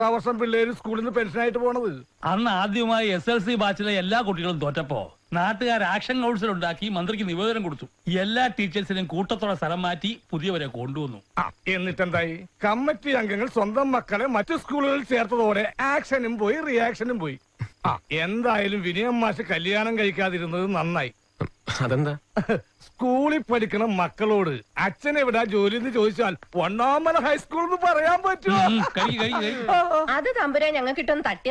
വർഷം പിള്ളേര് സ്കൂളിൽ നിന്ന് പെൻഷനായിട്ട് പോണത് അന്ന് ആദ്യമായി എസ് എൽ സി ബാച്ചിലെ എല്ലാ കുട്ടികളും തോറ്റപ്പോ നാട്ടുകാർ ആക്ഷൻ കൗൺസിൽ ഉണ്ടാക്കി മന്ത്രിക്ക് നിവേദനം കൊടുത്തു എല്ലാ ടീച്ചേഴ്സിനെയും കൂട്ടത്തോടെ സ്ഥലം മാറ്റി പുതിയവരെ കൊണ്ടുവന്നു ആ, എന്നിട്ടെന്തായി കമ്മിറ്റി അംഗങ്ങൾ സ്വന്തം മക്കളെ മറ്റു സ്കൂളുകളിൽ ചേർത്തതോടെ ആക്ഷനും പോയി റിയാക്ഷനും പോയി ആ എന്തായാലും വിനയം മാഷ് കല്യാണം കഴിക്കാതിരുന്നത് നന്നായി അതെന്താ സ്കൂളിൽ പഠിക്കണ മക്കളോട് അച്ഛൻ എവിടാ ജോലി എന്ന് ചോദിച്ചാൽ ഒന്നാമന ഹൈസ്കൂൾ എന്ന് പറയാൻ പറ്റുമോ ഉം, കഴി കഴി കഴി അത് തമ്പുരാൻ ഞങ്ങൾക്കിട്ടൊന്ന് തട്ടി